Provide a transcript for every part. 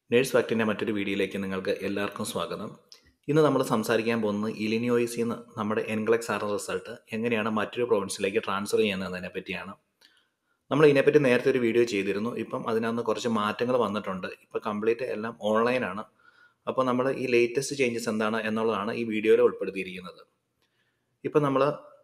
nurse ഫാക്ടിൻ്റെ മറ്റൊരു വീഡിയോയിലേക്ക് നിങ്ങൾക്ക് എല്ലാവർക്കും സ്വാഗതം ഇന്ന് നമ്മൾ സംസാരിക്കാൻ പോകുന്നത് ഇലിനിയോയിസിൽ നിന്ന് നമ്മുടെ എൻഗ്ലക്സ് ആർ റിസൾട്ട് എങ്ങനെയാണ് മറ്റൊരു പ്രൊവിൻസിലേക്ക് ട്രാൻസ്ഫർ ചെയ്യുന്നതിനെ പറ്റിയാണ് നമ്മൾ ഇതിനെപ്പറ്റി നേരത്തെ ഒരു വീഡിയോ ചെയ്തിരുന്നു ഇപ്പം അതിനകത്ത് കുറച്ച് മാറ്റങ്ങൾ വന്നിട്ടുണ്ട് ഇപ്പോൾ കംപ്ലീറ്റ് എല്ലാം ഓൺലൈനാണ് അപ്പോൾ നമ്മൾ ഈ ലേറ്റസ്റ്റ് ചേഞ്ചസ് എന്താണ് എന്നുള്ളതാണ് ഈ വീഡിയോയിൽ ഉൾപ്പെടുത്തിയിരിക്കുന്നത് ഇപ്പം നമ്മൾ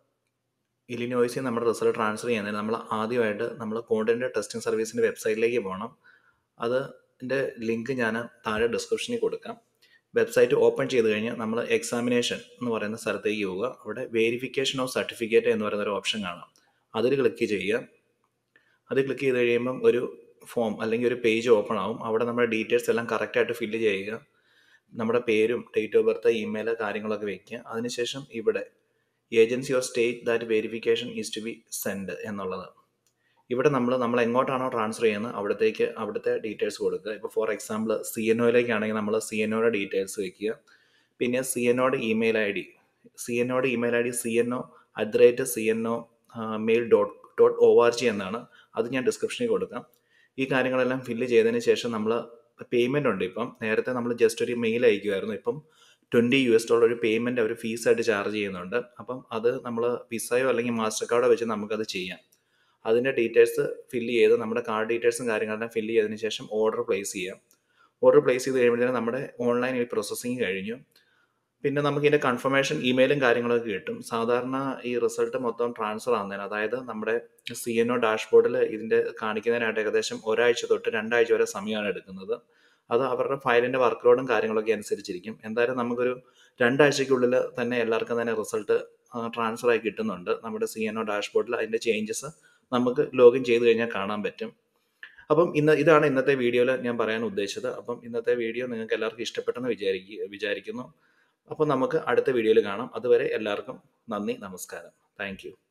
ഇലിനോയ്സിൽ നമ്മുടെ റിസൾട്ട് ട്രാൻസ്ഫർ ചെയ്യുന്നതിന് നമ്മൾ ആദ്യമായിട്ട് നമ്മൾ കോണ്ടന്റ് ടെസ്റ്റിംഗ് സർവീസിൻ്റെ വെബ്സൈറ്റിലേക്ക് പോകണം അതിൻ്റെ ലിങ്ക് ഞാൻ താഴെ ഡിസ്ക്രിപ്ഷനിൽ കൊടുക്കാം വെബ്സൈറ്റ് ഓപ്പൺ ചെയ്ത് കഴിഞ്ഞാൽ നമ്മൾ എക്സാമിനേഷൻ എന്ന് പറയുന്ന സ്ഥലത്തേക്ക് പോവുക അവിടെ വേരിഫിക്കേഷൻ ഓഫ് സർട്ടിഫിക്കറ്റ് എന്ന് പറയുന്ന ഒരു ഓപ്ഷൻ കാണാം അതിൽ ക്ലിക്ക് ചെയ്യുക അത് ക്ലിക്ക് ചെയ്ത് കഴിയുമ്പം ഒരു ഫോം അല്ലെങ്കിൽ ഒരു പേജ് ഓപ്പൺ ആവും അവിടെ നമ്മുടെ ഡീറ്റെയിൽസ് എല്ലാം കറക്റ്റായിട്ട് ഫില്ല് ചെയ്യുക നമ്മുടെ പേരും ഡേറ്റ് ഓഫ് ബർത്ത് ഇമെയിൽ കാര്യങ്ങളൊക്കെ വയ്ക്കുക അതിനുശേഷം ഇവിടെ agency or state that verification is to be send എന്നുള്ളത് ഇവിടെ നമ്മൾ നമ്മൾ എങ്ങോട്ടാണോ ട്രാൻസ്ഫർ ചെയ്യുന്നത് അവിടത്തേക്ക് അവിടുത്തെ ഡീറ്റെയിൽസ് കൊടുക്കുക ഇപ്പോൾ ഫോർ എക്സാമ്പിൾ സി എൻ ഒയിലേക്കാണെങ്കിൽ നമ്മൾ സി എൻ ഒയുടെ ഡീറ്റെയിൽസ് വയ്ക്കുക പിന്നെ സി എൻ ഒയുടെ email I D C N ഒയുടെ email I D C N O at the rate C N O mail dot dot O R G എന്നാണ് അത് ഞാൻ ഡിസ്ക്രിപ്ഷനിൽ കൊടുക്കാം ഈ കാര്യങ്ങളെല്ലാം ഫില്ല് ചെയ്തതിന് ശേഷം നമ്മൾ പേയ്മെൻ്റ് ഉണ്ട് ഇപ്പം നേരത്തെ നമ്മൾ ജസ്റ്റ് ഒരു മെയിൽ അയക്കുമായിരുന്നു ഇപ്പം ട്വൻറ്റി യു എസ് ഡോളർ ഒരു പേയ്മെൻറ്റ് അവർ ഫീസായിട്ട് ചാർജ് ചെയ്യുന്നുണ്ട് അപ്പം അത് നമ്മൾ വിസയോ അല്ലെങ്കിൽ മാസ്റ്റർ കാർഡോ വെച്ച് നമുക്കത് ചെയ്യാം അതിൻ്റെ ഡീറ്റെയിൽസ് ഫില്ല് ചെയ്ത് നമ്മുടെ കാർഡ് ഡീറ്റെയിൽസും കാര്യങ്ങളെല്ലാം ഫില്ല് ചെയ്തതിന് ശേഷം ഓർഡർ പ്ലേസ് ചെയ്യാം ഓർഡർ പ്ലേസ് ചെയ്ത് കഴിയുമ്പോഴത്തേനും നമ്മുടെ ഓൺലൈൻ ഈ പ്രോസസ്സിങ് കഴിഞ്ഞു പിന്നെ നമുക്ക് ഇതിൻ്റെ കൺഫർമേഷൻ ഇമെയിലും കാര്യങ്ങളൊക്കെ കിട്ടും സാധാരണ ഈ റിസൾട്ട് മൊത്തം ട്രാൻസ്ഫർ ആകുന്നതിന് അതായത് നമ്മുടെ സി എൻ ഒ ഡാഷ്ബോർഡിൽ ഇതിൻ്റെ കാണിക്കുന്നതിനായിട്ട് ഏകദേശം ഒരാഴ്ച തൊട്ട് രണ്ടാഴ്ച വരെ സമയമാണ് എടുക്കുന്നത് അത് അവരുടെ ഫയലിൻ്റെ വർക്ക് ലോഡും കാര്യങ്ങളൊക്കെ അനുസരിച്ചിരിക്കും എന്തായാലും നമുക്കൊരു രണ്ടാഴ്ചയ്ക്കുള്ളിൽ തന്നെ എല്ലാവർക്കും തന്നെ റിസൾട്ട് ട്രാൻസ്ഫർ ആയി കിട്ടുന്നുണ്ട് നമ്മുടെ സി എൻ ഒ ഡാഷ്ബോർഡിൽ അതിൻ്റെ ചേഞ്ചസ് നമുക്ക് ലോഗിൻ ചെയ്ത് കഴിഞ്ഞാൽ കാണാൻ പറ്റും അപ്പം ഇന്ന് ഇതാണ് ഇന്നത്തെ വീഡിയോയിൽ ഞാൻ പറയാൻ ഉദ്ദേശിച്ചത് അപ്പം ഇന്നത്തെ വീഡിയോ നിങ്ങൾക്ക് എല്ലാവർക്കും ഇഷ്ടപ്പെട്ടെന്ന് വിചാരിക്കുക വിചാരിക്കുന്നു അപ്പോൾ നമുക്ക് അടുത്ത വീഡിയോയിൽ കാണാം അതുവരെ എല്ലാവർക്കും നന്ദി നമസ്കാരം താങ്ക്